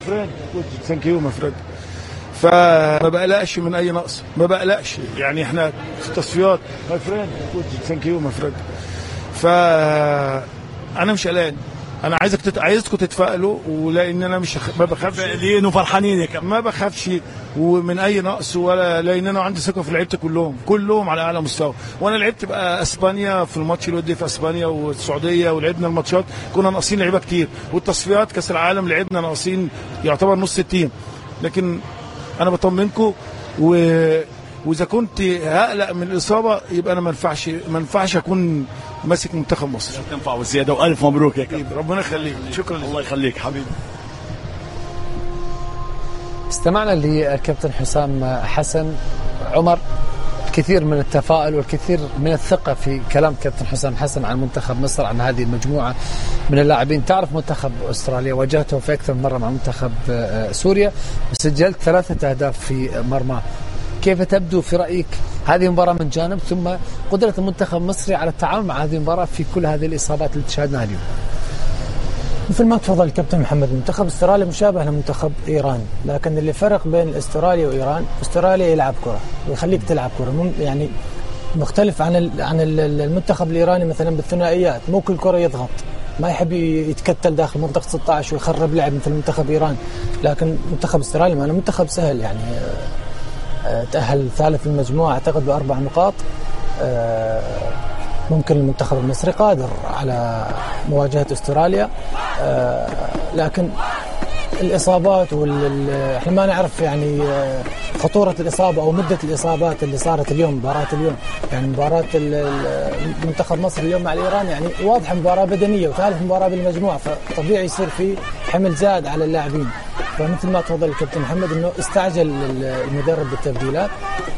فريند ثانك يو فريند فما بقلقش من اي نقص ما بقلقش يعني احنا في التصفيات ماي فريند ثانك يو فريند ف انا مش قلقان انا عايزك تت... عايزكم تتفائلوا ولان انا مش هخ... ما بخافش فاعلين وفرحانين يا كابتن ما بخافش ومن اي نقص ولا لان انا عندي ثقه في لعيبتي كلهم كلهم على اعلى مستوى وانا لعبت بقى اسبانيا في الماتش الودي في اسبانيا والسعوديه ولعبنا الماتشات كنا ناقصين لعيبه كتير والتصفيات كاس العالم لعبنا ناقصين يعتبر نص التيم لكن انا بطمنكم و واذا كنت هقلق من الاصابه يبقى انا ما ينفعش ما ينفعش اكون ماسك منتخب مصر تنفع وزياده والف مبروك يا كابتن ربنا يخليك شكرا الله يخليك حبيبي استمعنا للكابتن حسام حسن عمر الكثير من التفاؤل والكثير من الثقة في كلام كابتن حسام حسن عن منتخب مصر عن هذه المجموعة من اللاعبين تعرف منتخب أستراليا واجهته في أكثر من مرة مع منتخب آه، سوريا وسجلت ثلاثة أهداف في مرماه كيف تبدو في رأيك هذه المباراة من جانب ثم قدرة المنتخب المصري على التعامل مع هذه المباراة في كل هذه الإصابات اللي شاهدناها اليوم مثل ما تفضل الكابتن محمد منتخب استراليا مشابه لمنتخب ايران لكن اللي فرق بين استراليا وايران استراليا يلعب كره ويخليك تلعب كره مم- يعني مختلف عن ال- عن ال- المنتخب الايراني مثلا بالثنائيات مو كل كره يضغط ما يحب ي- يتكتل داخل منطقه 16 ويخرب لعب مثل منتخب ايران لكن منتخب استراليا ما منتخب سهل يعني آه، آه، تاهل ثالث المجموعه اعتقد باربع نقاط آه، ممكن المنتخب المصري قادر على مواجهه استراليا آه، لكن الاصابات وال ال- احنا ما نعرف يعني آه، خطوره الاصابه او مده الاصابات اللي صارت اليوم مباراه اليوم يعني مباراه ال- ال- منتخب مصر اليوم مع الايران يعني واضحه مباراه بدنيه وثالث مباراه بالمجموعه فطبيعي يصير في حمل زاد على اللاعبين فمثل ما تفضل الكابتن محمد انه استعجل ال- المدرب بالتبديلات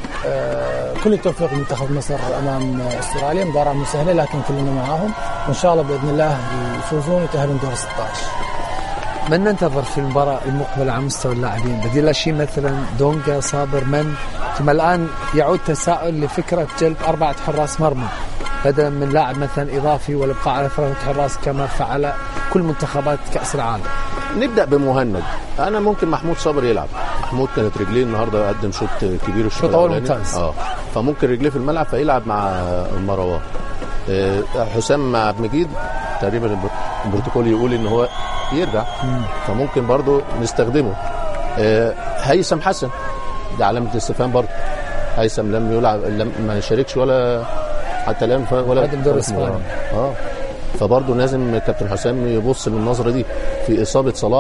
آه، كل التوفيق لمنتخب مصر امام استراليا مباراه مو سهله لكن كلنا معاهم وان شاء الله باذن الله يفوزون ويتاهلون دور 16 من ننتظر في المباراة المقبلة على مستوى اللاعبين بديل شيء مثلا دونجا صابر من ثم الآن يعود تساؤل لفكرة جلب أربعة حراس مرمى بدلا من لاعب مثلا إضافي والإبقاء على ثلاثة حراس كما فعل كل منتخبات كأس العالم نبدا بمهند انا ممكن محمود صابر يلعب محمود كانت رجليه النهارده قدم شوط كبير الشوط شوط أول الأولاني. ممتاز. اه فممكن رجليه في الملعب فيلعب مع مروان آه، حسام مع عبد المجيد تقريبا البر- البروتوكول يقول ان هو يرجع فممكن برضو نستخدمه آه، هيثم حسن ده علامه استفهام برضو هيثم لم يلعب لم ما شاركش ولا حتى الان ف- ولا قدم دور ولا إسباني. مباراة. اه فبرضه لازم كابتن حسام يبص للنظره دي في اصابه صلاح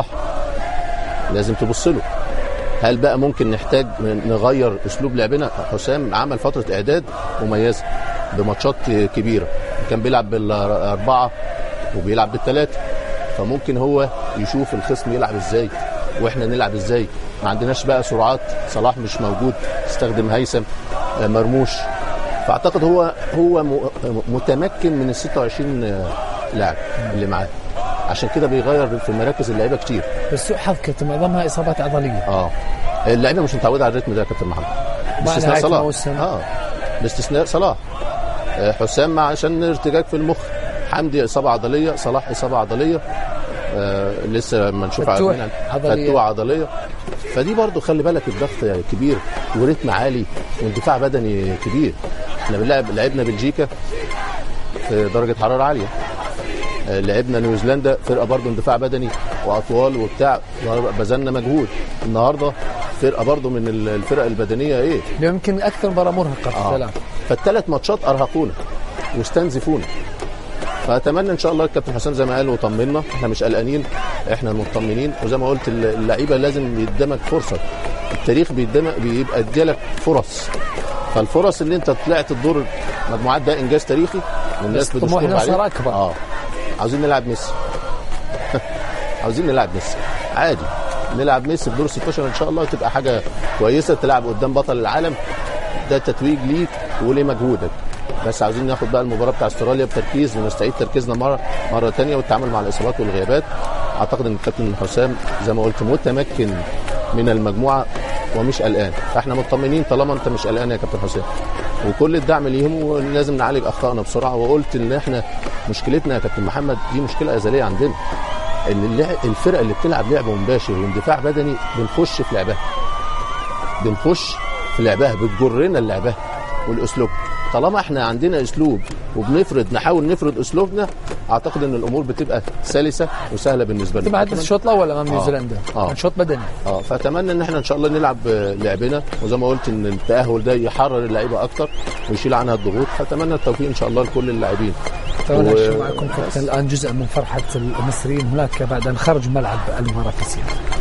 لازم تبص له هل بقى ممكن نحتاج نغير اسلوب لعبنا حسام عمل فتره اعداد مميزه بماتشات كبيره كان بيلعب بالاربعه وبيلعب بالثلاثه فممكن هو يشوف الخصم يلعب ازاي واحنا نلعب ازاي ما عندناش بقى سرعات صلاح مش موجود استخدم هيثم آه، مرموش فاعتقد هو هو م- متمكن من ال 26 لاعب اللي معاه عشان كده بيغير في مراكز اللعيبه كتير بس سوء حظ كابتن معظمها إصابات عضلية اه اللعيبه مش متعوده على الريتم ده يا كابتن محمد باستثناء نهاية صلاح الموسم. اه باستثناء صلاح آه، حسام مع- عشان ارتجاج في المخ حمدي اصابه عضليه صلاح اصابه عضليه آه لسه ما نشوف فتوح عارفين عضلية. فتوح عضليه فدي برضو خلي بالك الضغط كبير وريتم عالي واندفاع بدني كبير احنا بنلعب لعبنا بلجيكا في درجه حراره عاليه آه، لعبنا نيوزيلندا فرقه برضو اندفاع بدني واطوال وبتاع بذلنا مجهود النهارده فرقه برضو من ال- الفرق البدنيه ايه يمكن أكثر مباراة مرهقة في آه. الثلاث فالثلاث ماتشات ارهقونا واستنزفونا فاتمنى ان شاء الله الكابتن حسام زي ما قال وطمنا احنا مش قلقانين احنا مطمنين وزي ما قلت اللعيبه لازم يدمك فرصه التاريخ بيدمك بيبقى ادالك فرص فالفرص اللي انت طلعت الدور المجموعات ده انجاز تاريخي والناس بس طموحنا بتشكر صار عليه أكبر. اه عاوزين نلعب ميسي عاوزين نلعب ميسي عادي نلعب ميسي في دور 16 ان شاء الله تبقى حاجه كويسه تلعب قدام بطل العالم ده تتويج ليك ولمجهودك بس عاوزين ناخد بقى المباراه بتاع استراليا بتركيز ونستعيد تركيزنا مره مره ثانيه والتعامل مع الاصابات والغيابات اعتقد ان الكابتن حسام زي ما قلت متمكن من المجموعه ومش قلقان فاحنا مطمنين طالما انت مش قلقان يا كابتن حسام وكل الدعم ليهم ولازم نعالج اخطائنا بسرعه وقلت ان احنا مشكلتنا يا كابتن محمد دي مشكله ازليه عندنا ان اللع- الفرقه اللي بتلعب لعب مباشر واندفاع بدني بنخش في لعبها بنخش في لعبها بتجرنا لعبها والاسلوب طالما احنا عندنا اسلوب وبنفرض نحاول نفرض اسلوبنا اعتقد ان الامور بتبقى سلسه وسهله بالنسبه انت ما لنا حدث الشوط الاول امام آه. نيوزيلندا آه. كان شوط بدني اه فاتمنى ان احنا ان شاء الله نلعب آه، لعبنا وزي ما قلت ان التاهل ده يحرر اللعيبه اكتر ويشيل عنها الضغوط فاتمنى التوفيق ان شاء الله لكل اللاعبين فانا و- أشوف معكم كابتن الان جزء من فرحه المصريين هناك بعد ان خرج ملعب المباراه في سينا